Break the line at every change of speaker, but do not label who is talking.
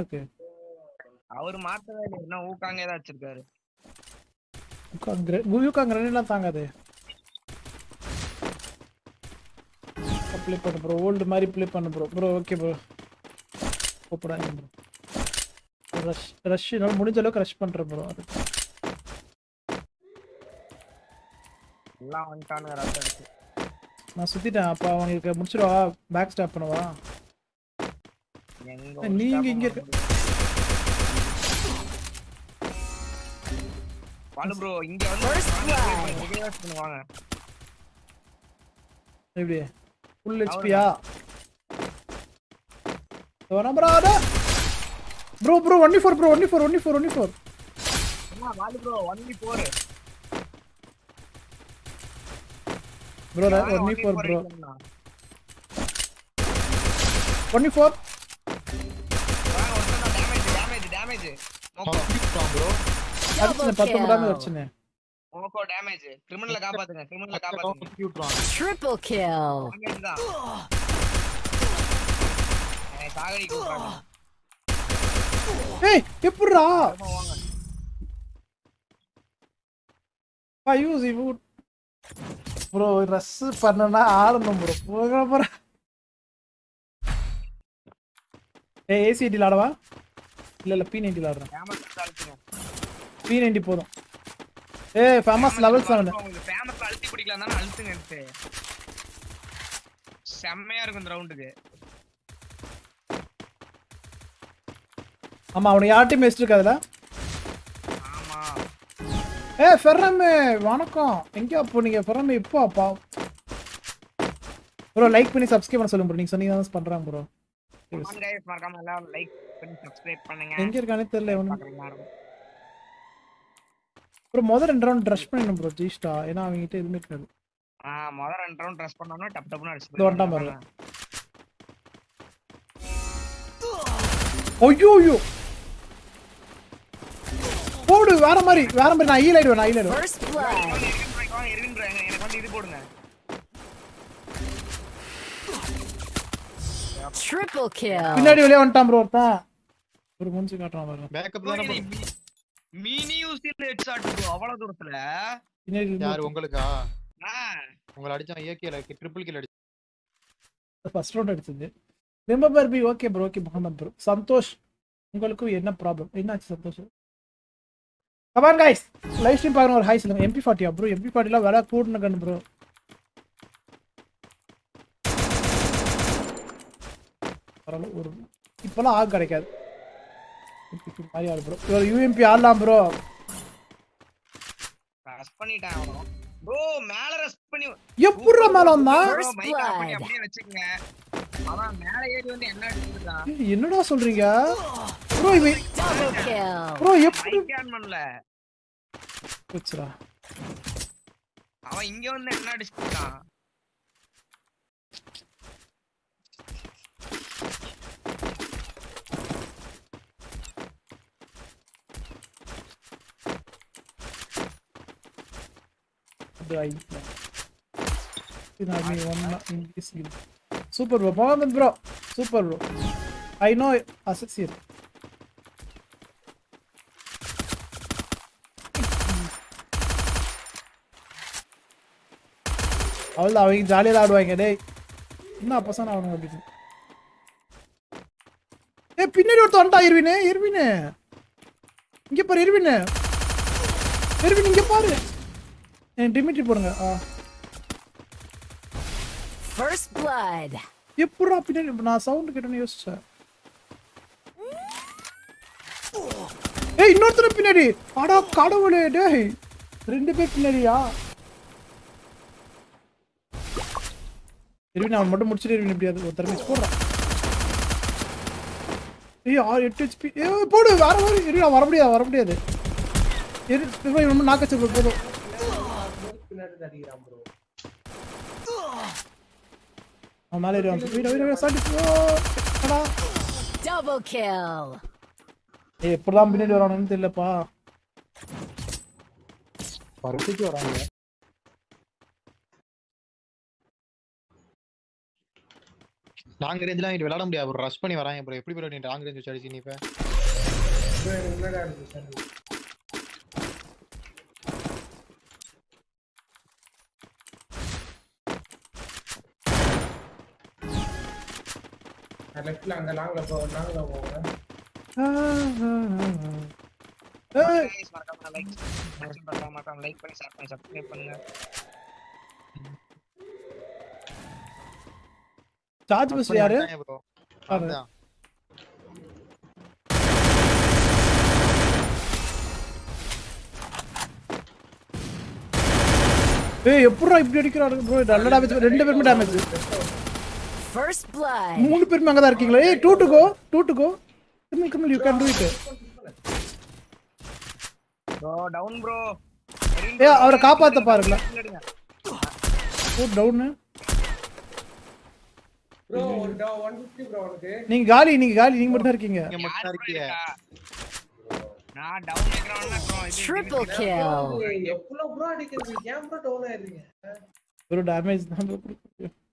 ஷாட்டுக்கு
அவர் மாத்தவே இல்லை இன்னும் ஊக்காங்க ஏதாவது வச்சிருக்காரு
யூகாங்க ரெண்டுலாம் தாங்காது ப்ளே பண்ணு ப்ரோ ஓல்டு மாதிரி ப்ளே பண்ணு ப்ரோ ப்ரோ ஓகே ப்ரோ கூப்பிடாங்க ப்ரோ ரஷ் ரஷ் என்னால் முடிஞ்ச அளவுக்கு ரஷ் பண்ணுறேன் ப்ரோ அது
எல்லாம் வந்துட்டானுங்க ரத்த எடுத்து
நான் சுற்றிட்டேன் அப்போ அவனுக்கு முடிச்சிடுவா பேக் ஸ்டாப் பண்ணவா
எங்க
ஏய், நீங்க இங்க இருக்க-
வாலு ப்ரோ இங்க வந்து
First blood.
ரிவர்ஸ் பண்ணுவாங்க
எப்படி ஃபுல் ஹெச்பியா bro bro bro only four bro only four only four only four
என்ன வாலு bro only four
bro only four bro only four
damage damage damage
bro
அடிச்சுனே பத்தொன்பது டேமேஜ் அடிச்சுனே
மோக்கோ டேமேஜ் கிரிமினல காப்பாத்துங்க கிரிமினல காப்பாத்துங்க
சுத்தி விட்டுருவான்
Triple kill.
வாங்கிட்டு தான் என்னை சாகடிக்க விட்றாங்க
ஏய் எப்படிடா
சும்மா வாங்க
யூஸ் இவ் ப்ரோ ரஸ் பண்ணனா ஆடணும் ப்ரோ போகிற போற ஏ ஏசி ஐடியில் ஆடவா இல்ல இல்ல பி நைன்டியில் ஆடுறேன்
ஃபேமஸ் அழுத்துங்க
பி நைன்டி போதும் ஏ ஃபேமஸ் லெவல் செவன்
உங்களுக்கு ஃபேமஸ் அழுத்தி பிடிக்கலாம் தானே அழுத்துங்க எடுத்து செம்மையா இருக்கும் இந்த ரவுண்டுக்கு
ஆமா அவனுக்கு யார்ட்டையும் பெஸ்ட் இருக்கு அதுல
ஆமா
ஏ ஃபெர்ரமே வணக்கம் எங்க அப்போ நீங்க ஃபெர்ரமே இப்போ அப்பா ப்ரோ லைக் பண்ணி சப்ஸ்கிரைப் பண்ண சொல்லுங்க ப்ரோ நீங்க சொன்னீங்க தான் பண்றாங்க ப்ரோ
கமெண்ட் கைஸ் மறக்காம எல்லாம் லைக் பண்ணி சப்ஸ்கிரைப் பண்ணுங்க
எங்க இருக்கானே தெரியல இவனு
பார்க்குற எல்லாரும்.
ப்ரோ முதல் ரெண்டு ரவுண்ட் ட்ரஷ் பண்ணிடணும் ப்ரோ ஜீஸ்டா ஏன்னா அவங்க கிட்ட எதுவுமே இருக்காது
ஆ முதல் ரெண்டு ரவுண்ட் ட்ரெஸ் பண்ணோம்னா டப் டப்னு அடிச்சு
இதோ வந்துட்டான் பாரு. ஐயோ ஐயோ போடு வேற மாதிரி வேற மாதிரி நான் ஈல் ஆயிடுவேன் நான் ஈல் ஆயிடுவேன்
First blood.
வாங்க எரிவின் ப்ரோ எனக்கு வந்து இது போடுங்க
Triple kill.
பின்னாடி வெளியே வந்துட்டான் ப்ரோ ஒருத்தன் ஒரு மூஞ்சி காட்டுறான் பாருங்க
பேக்கப் தானே bro.
மினி யூசில ஹெட் ஷாட் ப்ரோ அவ்வளவு தூரத்துல
பின்னாடி
யாரு உங்களுக்கா
ஆ
உங்களை அடிச்சான் ஏகேல ட்ரிபிள் கில் அடிச்சு
ஃபர்ஸ்ட் ரவுண்ட் அடிச்சது ரிமெம்பர் பி okay bro okay Mohammed bro Santhosh உங்களுக்கும் என்ன ப்ராப்ளம் என்னாச்சு Santhosh come on guys live stream பார்க்கணும் ஒரு ஹாய் சொல்லுங்க எம்பி ஃபார்ட்டியா ப்ரோ எம்பி ஃபார்ட்டிலாம் விலை கூடுன கண்ணு ப்ரோ பரவாயில்ல ஒரு இப்போலாம் ஆக கிடைக்காது MP மாதிரி ஆடு ப்ரோ ஒரு யூஎம்பி ஆடலாம் ப்ரோ
ரஷ் பண்ணிட்டேன் அவனும் ப்ரோ மேல ரஷ் பண்ணி
எப்பட்றா மேல வந்தான்
bro,
First
mic off பண்ணி
blood.
அப்படியே வச்சுக்கங்க அவன் மேல ஏறி வந்து என்ன அடிச்சிருக்கான்
ஏய், என்னடா சொல்றீங்க ப்ரோ இவன்
Double kill.
ப்ரோ எப்படி
மைக் ஆன் பண்ணல
வச்சுடா
அவன் இங்க வந்து என்ன அடிச்சிருக்கான்
super bro Mohammed bro super bro I know அசசியர் அவள் அவங்க ஜாலியாக ஆடுவாங்க டேய் என்ன பசங்க அவனுங்க அப்படின்னு ஏ பின்னாடி ஒருத்தன் வந்துட்டா இருவினு இருவினு இங்க பாரு இருவினு இருவின் இங்க பாரு என் டிமிட்ரி போடுங்க ஆ
First blood.
எப்படா பின்னாடி இப்ப நான் சவுண்ட் கேட்டேன்னு யோசிச்சேன் ஏய் இன்னொருத்தர் பின்னாடி அடா கடவுளே டேய் ரெண்டு பேர் பின்னாடியா இருவி நான் மட்டும் முடிச்சிட்டு இருவி எப்படியாவது ஒரு தடவை போடுறான் ஏய் ஆறு எட்டு ஹெச்பி ஏ போடு வேற மாதிரி இரு நான் வர முடியாது வர முடியாது இரு இவன் ரொம்ப நாக்கச்சு போதும் அவன் மேலே ஏறி வந்து வீடு வீடு சாட்டி அடா
Double kill.
ஏய் எப்படிதான் பின்னாடி வரானுன்னு தெரியலப்பா
பருத்திக்கு வராங்க லாங் ரேஞ்ச்லாம் இங்க விளையாட முடியாது ப்ரோ ரஷ் பண்ணி வராங்க ப்ரோ எப்படி ப்ரோ நீ லாங் ரேஞ்ச் வச்சு அடிச்சு நீ இப்ப
bro, எனக்கு முன்னாடி ஆடுது சார் லெஃப்ட்ல அங்க லாங்ல போ லாங்ல போங்க
ஏய்,
Guys, மறக்காம லைக் மறக்காம மறக்காம லைக் பண்ணி ஷேர் பண்ணி சப்ஸ்கிரைப் பண்ணுங்க
சார்ஜ் பஸ் யாரு
ப்ரோ
பாரு.
அதான்
ஏய் எப்படிடா இப்படி அடிக்கிறாரு ப்ரோ நல்ல டேமேஜ் ரெண்டு பேருமே டேமேஜ்
First blood.
மூணு பேருமே அங்கே தான் இருக்கீங்களா ஏய் two to go two to go Kamal Kamal you can do it
bro down bro
ஏ அவரை காப்பாத்த பாருங்களேன் ஓ டவுனு
ப்ரோ ஒரு டா 150 ப்ரோ உனக்கு
நீங்க காலி நீங்க காலி நீங்க மட்டும் தான் இருக்கீங்க
இங்க மட்டும் தான் இருக்கிய
நான் டவுன் இருக்கிறவனா ப்ரோ இது
Triple kill.
எவ்வளவு ப்ரோ அடிக்கிறது ஏன் ப்ரோ டவுன் ஆயிடுறீங்க
ஒரு டேமேஜ் தான் bro கொடுக்குது.